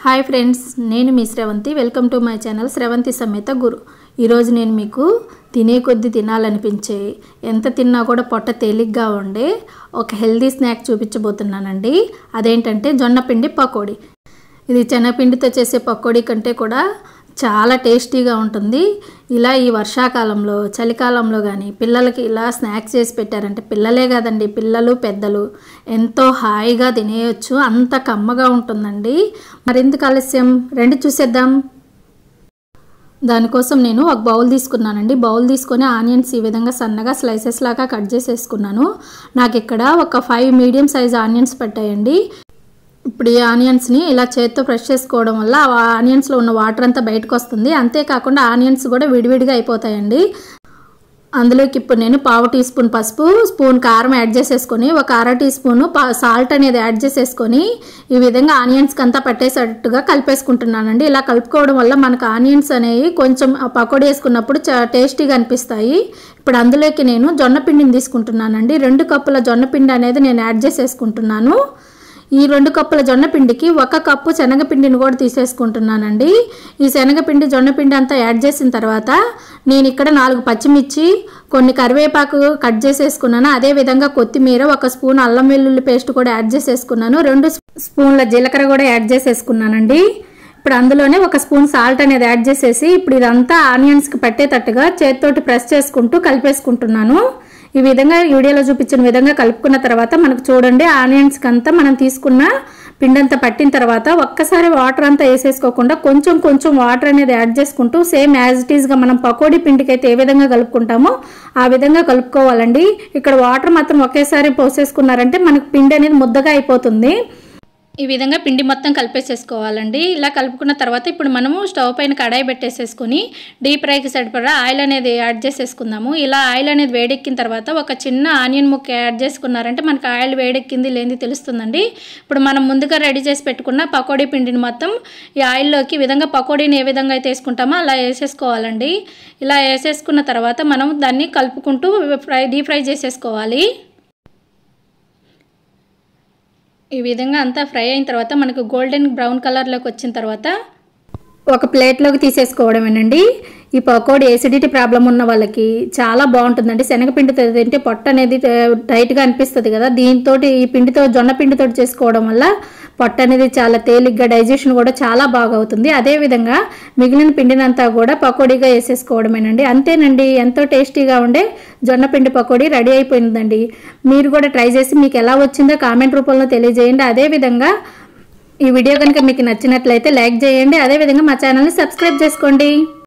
hi friends నేను మీ Sravanthi welcome to my channel Sravanthi సమేత గురు ఈరోజు నేను మీకు తినే కొద్దీ తినాలనిపించే ఎంత తిన్నా కూడా పొట్ట తేలిగ్గా ఉండే ఒక హెల్దీ స్నాక్ చూపించబోతున్నానండి అదేంటంటే జొన్నపిండి పకోడీ ఇది శనగపిండితో చేసే పకోడీ కంటే కూడా చాలా టేస్టీగా ఉంటుంది ఇలా ఈ వర్షాకాలంలో చలికాలంలో కానీ పిల్లలకి ఇలా స్నాక్స్ చేసి పెట్టారంటే పిల్లలే కాదండి పిల్లలు పెద్దలు ఎంతో హాయిగా తినేయొచ్చు అంత కమ్మగా ఉంటుందండి మరెందుకు ఆలస్యం రండి చూసేద్దాం దానికోసం నేను ఒక బౌల్ తీసుకున్నానండి బౌల్ తీసుకొని ఆనియన్స్ ఈ విధంగా సన్నగా స్లైసెస్ లాగా కట్ చేసేసుకున్నాను నాకు ఇక్కడ ఒక ఫైవ్ మీడియం సైజ్ ఆనియన్స్ పట్టాయండి ఇప్పుడు ఈ ఆనియన్స్ని ఇలా చేత్తో ఫ్రెష్ చేసుకోవడం వల్ల ఆ ఆనియన్స్లో ఉన్న వాటర్ అంతా బయటకు వస్తుంది అంతేకాకుండా ఆనియన్స్ కూడా విడివిడిగా అయిపోతాయండి అందులోకి ఇప్పుడు నేను పావు టీ స్పూన్ పసుపు స్పూన్ కారం యాడ్ చేసేసుకొని ఒక అర టీ స్పూన్ సాల్ట్ అనేది యాడ్ చేసేసుకొని ఈ విధంగా ఆనియన్స్కి అంతా పట్టేసేటట్టుగా కలిపేసుకుంటున్నానండి ఇలా కలుపుకోవడం వల్ల మనకు ఆనియన్స్ అనేవి కొంచెం పకోడీ వేసుకున్నప్పుడు చా టేస్టీగా అనిపిస్తాయి ఇప్పుడు అందులోకి నేను జొన్న పిండిని తీసుకుంటున్నానండి రెండు కప్పుల జొన్న పిండి అనేది నేను యాడ్ చేసేసుకుంటున్నాను ఈ రెండు కప్పుల జొన్న పిండికి ఒక కప్పు శనగపిండిని కూడా తీసేసుకుంటున్నానండి ఈ శనగపిండి జొన్న పిండి అంతా యాడ్ చేసిన తర్వాత నేను ఇక్కడ నాలుగు పచ్చిమిర్చి కొన్ని కరివేపాకు కట్ చేసేసుకున్నాను అదేవిధంగా కొత్తిమీర ఒక స్పూన్ అల్లం వెల్లుల్లి పేస్ట్ కూడా యాడ్ చేసేసుకున్నాను రెండు స్పూన్ల జీలకర్ర కూడా యాడ్ చేసేసుకున్నానండి ఇప్పుడు అందులోనే ఒక స్పూన్ సాల్ట్ అనేది యాడ్ చేసేసి ఇప్పుడు ఇదంతా ఆనియన్స్కి పట్టేటట్టుగా చేతితోటి ప్రెస్ చేసుకుంటూ కలిపేసుకుంటున్నాను ఈ విధంగా వీడియోలో చూపించిన విధంగా కలుపుకున్న తర్వాత మనకు చూడండి ఆనియన్స్కి అంతా మనం తీసుకున్న పిండి అంతా పట్టిన తర్వాత ఒక్కసారి వాటర్ అంతా వేసేసుకోకుండా కొంచెం కొంచెం వాటర్ అనేది యాడ్ చేసుకుంటూ సేమ్ యాజ్ ఇట్ ఈస్గా మనం పకోడీ పిండికి అయితే ఏ విధంగా కలుపుకుంటామో ఆ విధంగా కలుపుకోవాలండి ఇక్కడ వాటర్ మాత్రం ఒకేసారి పోసేసుకున్నారంటే మనకు పిండి అనేది ముద్దగా అయిపోతుంది ఈ విధంగా పిండి మొత్తం కలిపేసేసుకోవాలండి ఇలా కలుపుకున్న తర్వాత ఇప్పుడు మనము స్టవ్ పైన కడాయి పెట్టేసేసుకుని డీప్ ఫ్రైకి సరిపడా ఆయిల్ అనేది యాడ్ చేసేసుకుందాము ఇలా ఆయిల్ అనేది వేడెక్కిన తర్వాత ఒక చిన్న ఆనియన్ ముక్క యాడ్ చేసుకున్నారంటే మనకు ఆయిల్ వేడెక్కింది లేనిది తెలుస్తుందండి ఇప్పుడు మనం ముందుగా రెడీ చేసి పెట్టుకున్న పకోడీ పిండిని మొత్తం ఈ ఆయిల్లోకి ఈ విధంగా పకోడీని ఏ విధంగా అయితే వేసుకుంటామో అలా వేసేసుకోవాలండి ఇలా వేసేసుకున్న తర్వాత మనం దాన్ని కలుపుకుంటూ ఫ్రై డీప్ ఫ్రై చేసేసుకోవాలి ఈ విధంగా అంతా ఫ్రై అయిన తర్వాత మనకు గోల్డెన్ బ్రౌన్ కలర్లోకి వచ్చిన తర్వాత ఒక ప్లేట్లోకి తీసేసుకోవడమేనండి ఈ పకోడీ ఎసిడిటీ ప్రాబ్లం ఉన్న వాళ్ళకి చాలా బాగుంటుందండి శనగపిండితో తింటే పొట్ట అనేది టైట్గా అనిపిస్తుంది కదా దీంతో ఈ పిండితో జొన్న పిండితో చేసుకోవడం వల్ల పొట్ట అనేది చాలా తేలిగ్గా డైజెషన్ కూడా చాలా బాగా అవుతుంది అదేవిధంగా మిగిలిన పిండినంతా కూడా పకోడీగా వేసేసుకోవడమేనండి అంతేనండి ఎంతో టేస్టీగా ఉండే జొన్న పిండి పకోడీ రెడీ అయిపోయిందండి మీరు కూడా ట్రై చేసి మీకు ఎలా వచ్చిందో కామెంట్ రూపంలో తెలియజేయండి అదేవిధంగా ఈ వీడియో కనుక మీకు నచ్చినట్లయితే లైక్ చేయండి అదేవిధంగా మా ఛానల్ని సబ్స్క్రైబ్ చేసుకోండి